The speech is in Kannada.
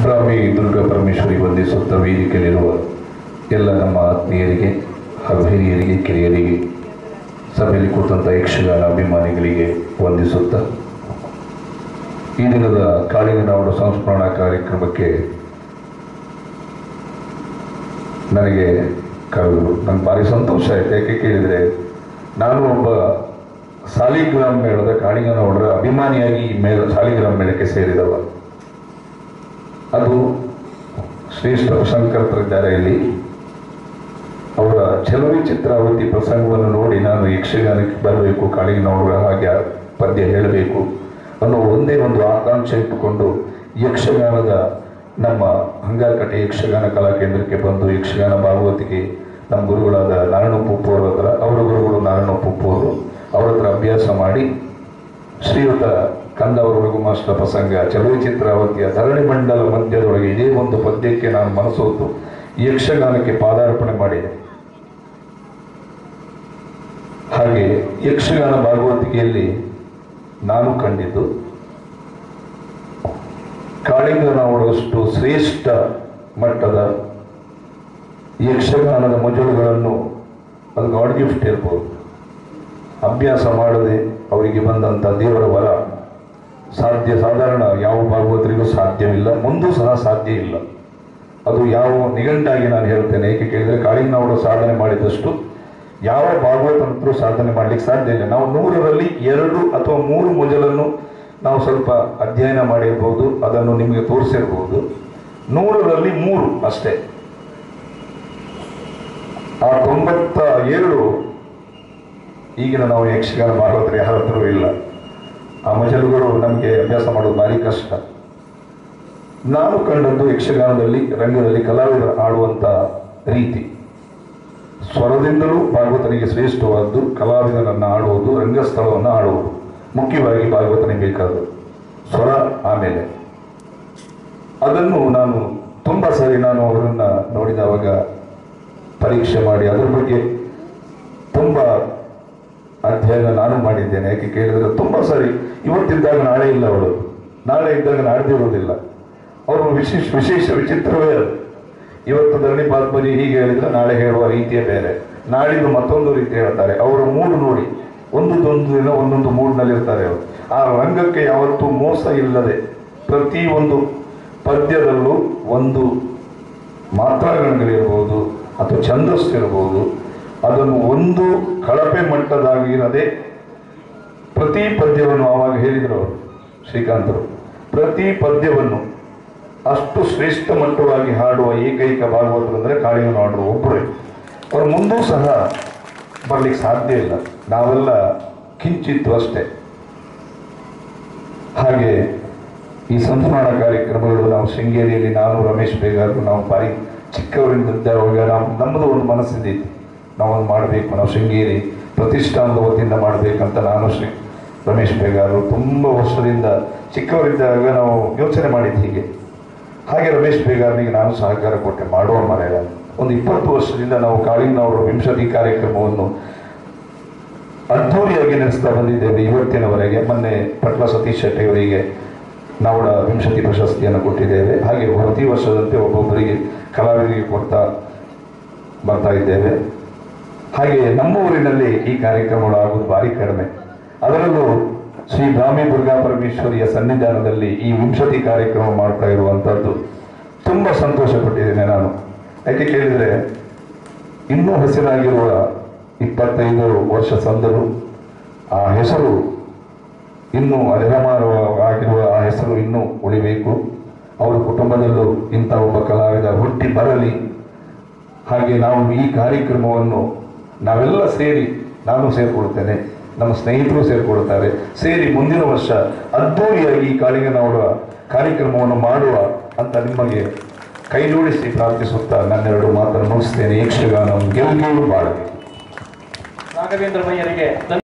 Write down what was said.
ಬ್ರಾಹ್ಮಿ ದುರ್ಗಾ ಪರಮೇಶ್ವರಿ ವಂದಿಸುತ್ತ ವೇದಿಕೆಯಲ್ಲಿರುವ ಎಲ್ಲ ನಮ್ಮ ಆತ್ಮೀಯರಿಗೆ ಹಾಗೂ ಹಿರಿಯರಿಗೆ ಕಿರಿಯರಿಗೆ ಸಭೆಯಲ್ಲಿ ಕೂತಂಥ ಯಕ್ಷಗಾನ ಅಭಿಮಾನಿಗಳಿಗೆ ವಂದಿಸುತ್ತ ಈ ದಿನದ ಕಾಳಿಂಗನವರ ಸಂಸ್ಮರಣಾ ಕಾರ್ಯಕ್ರಮಕ್ಕೆ ನನಗೆ ಕರೆದರು ನಂಗೆ ಭಾರಿ ಸಂತೋಷ ಆಯ್ತು ಯಾಕೆ ಕೇಳಿದರೆ ನಾನು ಒಬ್ಬ ಸಾಲಿಗ್ರಾಮ್ ಮೇಳದ ಕಾಳಿಂಗನವರ ಅಭಿಮಾನಿಯಾಗಿ ಈ ಮೇಳ ಸಾಲಿಗ್ರಾಮ್ ಮೇಳಕ್ಕೆ ಸೇರಿದವ ಅದು ಶ್ರೇಷ್ಠ ಶಂಕರಪ್ರಿದ್ದಾರೆ ಇಲ್ಲಿ ಅವರ ಚೆಲುವೆ ಚಿತ್ರಾವತಿ ಪ್ರಸಂಗವನ್ನು ನೋಡಿ ನಾನು ಯಕ್ಷಗಾನಕ್ಕೆ ಬರಬೇಕು ಕಾಳಿಂಗನವರ ಹಾಗೆ ಆ ಪದ್ಯ ಹೇಳಬೇಕು ಅನ್ನೋ ಒಂದೇ ಒಂದು ಆಕಾಂಕ್ಷೆ ಇಟ್ಟುಕೊಂಡು ಯಕ್ಷಗಾನದ ನಮ್ಮ ಹಂಗಾರಕಟ್ಟೆ ಯಕ್ಷಗಾನ ಕಲಾ ಕೇಂದ್ರಕ್ಕೆ ಬಂದು ಯಕ್ಷಗಾನ ಭಾಗವತಿಗೆ ನಮ್ಮ ಗುರುಗಳಾದ ನಾರಾಯಣ ಪುಪ್ಪು ಅವರ ಹತ್ರ ಅವರ ಗುರುಗಳು ನಾರಾಯಣ ಪುಪ್ಪು ಅವರು ಅವರ ಹತ್ರ ಅಭ್ಯಾಸ ಮಾಡಿ ಶ್ರೀಯುತ ಕಂದವರ ರಘುಮಾಸ್ಟರ ಪ್ರಸಂಗ ಚಲುವೆ ಚಿತ್ರಾವತಿಯ ಧರಣಿ ಮಂಡಲ ಮಧ್ಯದೊಳಗೆ ಇದೇ ಒಂದು ಪದ್ಯಕ್ಕೆ ನಾನು ಮನಸೋತು ಯಕ್ಷಗಾನಕ್ಕೆ ಪಾದಾರ್ಪಣೆ ಮಾಡಿದೆ ಹಾಗೆ ಯಕ್ಷಗಾನ ಭಾಗವತಿಕೆಯಲ್ಲಿ ನಾನು ಕಂಡಿದ್ದು ಕಾಳಿಂಗನವರಷ್ಟು ಶ್ರೇಷ್ಠ ಮಟ್ಟದ ಯಕ್ಷಗಾನದ ಮಜಲುಗಳನ್ನು ಅದು ಗಾಡ್ ಗಿಫ್ಟ್ ಇರ್ಬೋದು ಅಭ್ಯಾಸ ಮಾಡದೆ ಅವರಿಗೆ ಬಂದಂಥ ದೇವರ ವರ ಸಾಧ್ಯ ಸಾಧಾರಣ ಯಾವ ಭಾಗವತರಿಗೂ ಸಾಧ್ಯವಿಲ್ಲ ಮುಂದೂ ಸಹ ಸಾಧ್ಯ ಇಲ್ಲ ಅದು ಯಾವ ನಿಘಂಟಾಗಿ ನಾನು ಹೇಳ್ತೇನೆ ಏಕೆ ಕೇಳಿದರೆ ಕಾಳಿಂಗನವರು ಸಾಧನೆ ಮಾಡಿದಷ್ಟು ಯಾವ ಭಾಗವತಂತರೂ ಸಾಧನೆ ಮಾಡಲಿಕ್ಕೆ ಸಾಧ್ಯ ಇಲ್ಲ ನಾವು ನೂರರಲ್ಲಿ ಎರಡು ಅಥವಾ ಮೂರು ಮೊದಲನ್ನು ನಾವು ಸ್ವಲ್ಪ ಅಧ್ಯಯನ ಮಾಡಿರ್ಬೋದು ಅದನ್ನು ನಿಮಗೆ ತೋರಿಸಿರ್ಬೋದು ನೂರರಲ್ಲಿ ಮೂರು ಅಷ್ಟೇ ಆ ತೊಂಬತ್ತ ಏಳು ಈಗಿನ ನಾವು ಯಕ್ಷಗಾನ ಭಾಗವತರು ಯಾರ ಹತ್ರವೂ ಇಲ್ಲ ಆ ಮಜಲುಗಳು ನಮಗೆ ಅಭ್ಯಾಸ ಮಾಡೋದು ಭಾರಿ ಕಷ್ಟ ನಾನು ಕಂಡದ್ದು ಯಕ್ಷಗಾನದಲ್ಲಿ ರಂಗದಲ್ಲಿ ಕಲಾವಿದರು ಆಡುವಂಥ ರೀತಿ ಸ್ವರದಿಂದಲೂ ಭಾಗವತನಿಗೆ ಶ್ರೇಷ್ಠವಾದ್ದು ಕಲಾವಿದರನ್ನು ಆಡುವುದು ರಂಗಸ್ಥಳವನ್ನು ಆಡುವುದು ಮುಖ್ಯವಾಗಿ ಭಾಗವತನಿಗೆ ಬೇಕಾದ್ದು ಸ್ವರ ಆಮೇಲೆ ಅದನ್ನು ನಾನು ತುಂಬ ಸರಿ ನಾನು ಅವರನ್ನು ನೋಡಿದವಾಗ ಪರೀಕ್ಷೆ ಮಾಡಿ ಅದರ ಬಗ್ಗೆ ತುಂಬ ಅಧ್ಯಯನ ನಾನು ಮಾಡಿದ್ದೇನೆ ಯಾಕೆ ಕೇಳಿದರೆ ತುಂಬ ಸರಿ ಇವತ್ತಿದ್ದಾಗ ನಾಳೆ ಇಲ್ಲ ಅವಳು ನಾಳೆ ಇದ್ದಾಗ ನಾಡ್ದಿರೋದಿಲ್ಲ ಅವರು ವಿಶೇಷ ವಿಶೇಷ ವಿಚಿತ್ರವೇ ಅದು ಇವತ್ತು ಧರಣಿ ಪಾತ್ಮನಿ ಹೀಗೆ ಹೇಳಿದ್ರೆ ನಾಳೆ ಹೇಳುವ ರೀತಿಯೇ ಬೇರೆ ನಾಳಿದ್ದು ಮತ್ತೊಂದು ರೀತಿ ಹೇಳ್ತಾರೆ ಅವರ ಮೂಡು ನೋಡಿ ಒಂದೊಂದು ದಿನ ಒಂದೊಂದು ಮೂಡ್ನಲ್ಲಿ ಇರ್ತಾರೆ ಅವರು ಆ ರಂಗಕ್ಕೆ ಯಾವತ್ತೂ ಮೋಸ ಇಲ್ಲದೆ ಪ್ರತಿ ಒಂದು ಪದ್ಯದಲ್ಲೂ ಒಂದು ಮಾತ್ರಾಗಣಗಳಿರ್ಬೋದು ಅಥವಾ ಛಂದಸ್ಸು ಇರ್ಬೋದು ಅದನ್ನು ಒಂದು ಕಳಪೆ ಮಟ್ಟದಾಗಿರದೆ ಪ್ರತಿ ಪದ್ಯವನ್ನು ಆವಾಗ ಹೇಳಿದರು ಅವರು ಶ್ರೀಕಾಂತರು ಪ್ರತಿ ಪದ್ಯವನ್ನು ಅಷ್ಟು ಶ್ರೇಷ್ಠ ಮಟ್ಟವಾಗಿ ಹಾಡುವ ಏಕೈಕ ಭಾಗವತರು ಅಂದರೆ ಕಾಳಿಂಗನ ಹಾಡುವ ಒಬ್ಬರೇ ಅವರು ಮುಂದೂ ಸಹ ಬರಲಿಕ್ಕೆ ಸಾಧ್ಯ ಇಲ್ಲ ನಾವೆಲ್ಲ ಕಿಂಚಿತ್ತು ಅಷ್ಟೇ ಹಾಗೆ ಈ ಸಂಸ್ಮರಣ ಕಾರ್ಯಕ್ರಮಗಳು ನಾವು ಶೃಂಗೇರಿಯಲ್ಲಿ ನಾನು ರಮೇಶ್ ಬೇಗಾರು ನಾವು ಬಾರಿ ಚಿಕ್ಕವರಿಂದಿದ್ದಾಗ ನಾವು ನಮ್ಮದು ಒಂದು ಮನಸ್ಸಿಂದಿತ್ತು ನಾವೊಂದು ಮಾಡಬೇಕು ನಾವು ಶೃಂಗೇರಿ ಪ್ರತಿಷ್ಠಾನದ ವತಿಯಿಂದ ಮಾಡಬೇಕಂತ ನಾನು ಶ್ರೀ ರಮೇಶ್ ಬೇಗಾರು ತುಂಬ ವರ್ಷದಿಂದ ಚಿಕ್ಕವರಿದ್ದಾಗ ನಾವು ಯೋಚನೆ ಮಾಡಿದ್ದು ಹೀಗೆ ಹಾಗೆ ರಮೇಶ್ ಬೇಗಾರನಿಗೆ ನಾನು ಸಹಕಾರ ಕೊಟ್ಟೆ ಮಾಡುವ ಮನೆಯ ಒಂದು ಇಪ್ಪತ್ತು ವರ್ಷದಿಂದ ನಾವು ಕಾಳಿಂಗನವರ ವಿಂಶತಿ ಕಾರ್ಯಕ್ರಮವನ್ನು ಅದ್ಧೂರಿಯಾಗಿ ನಡೆಸ್ತಾ ಬಂದಿದ್ದೇವೆ ಇವತ್ತಿನವರೆಗೆ ಮೊನ್ನೆ ಪಟ್ಲ ಸತೀಶ್ ಶೆಟ್ಟಿ ಅವರಿಗೆ ನಾವು ವಿಂಶತಿ ಪ್ರಶಸ್ತಿಯನ್ನು ಕೊಟ್ಟಿದ್ದೇವೆ ಹಾಗೆ ಪ್ರತಿ ವರ್ಷದಂತೆ ಒಬ್ಬೊಬ್ಬರಿಗೆ ಕಲಾವಿದರಿಗೆ ಕೊಡ್ತಾ ಬರ್ತಾ ಇದ್ದೇವೆ ಹಾಗೆ ನಮ್ಮ ಊರಿನಲ್ಲಿ ಈ ಕಾರ್ಯಕ್ರಮಗಳು ಆಗುವುದು ಭಾರಿ ಕಡಿಮೆ ಅದರಲ್ಲೂ ಶ್ರೀ ಬ್ರಾಹ್ಮಿ ದುರ್ಗಾ ಪರಮೇಶ್ವರಿಯ ಸನ್ನಿಧಾನದಲ್ಲಿ ಈ ವಿಂಶತಿ ಕಾರ್ಯಕ್ರಮ ಮಾಡ್ತಾ ಇರುವಂಥದ್ದು ತುಂಬ ಸಂತೋಷ ಪಟ್ಟಿದ್ದೇನೆ ನಾನು ಯಾಕೆ ಕೇಳಿದರೆ ಇನ್ನೂ ಹಸಿರಾಗಿರುವ ಇಪ್ಪತ್ತೈದು ವರ್ಷ ಸಂದರು ಆ ಹೆಸರು ಇನ್ನೂ ಅಜರಮಾನವಾಗಿರುವ ಆ ಹೆಸರು ಇನ್ನೂ ಉಳಿಬೇಕು ಅವರ ಕುಟುಂಬದಲ್ಲೂ ಇಂಥ ಒಬ್ಬ ಕಲಾವಿದ ಹುಟ್ಟಿ ಬರಲಿ ಹಾಗೆ ನಾವು ಈ ಕಾರ್ಯಕ್ರಮವನ್ನು ನಾವೆಲ್ಲ ಸೇರಿ ನಾನು ಸೇರಿಕೊಳ್ತೇನೆ ನಮ್ಮ ಸ್ನೇಹಿತರು ಸೇರಿಕೊಳ್ತಾರೆ ಸೇರಿ ಮುಂದಿನ ವರ್ಷ ಅದ್ಧೂರಿಯಾಗಿ ಈ ಕಾಳಿಂಗನವರ ಕಾರ್ಯಕ್ರಮವನ್ನು ಮಾಡುವ ಅಂತ ನಿಮಗೆ ಕೈ ಜೋಡಿಸಿ ಪ್ರಾರ್ಥಿಸುತ್ತಾ ನನ್ನೆರಡು ಮಾತನ್ನು ಮುಗಿಸ್ತೇನೆ ಯಕ್ಷಗಾನ ಗೆಲ್ಗೆಯೂ ಬಾಳಬೇಕು ರಾಘವೇಂದ್ರ ಮಯ್ಯರಿಗೆ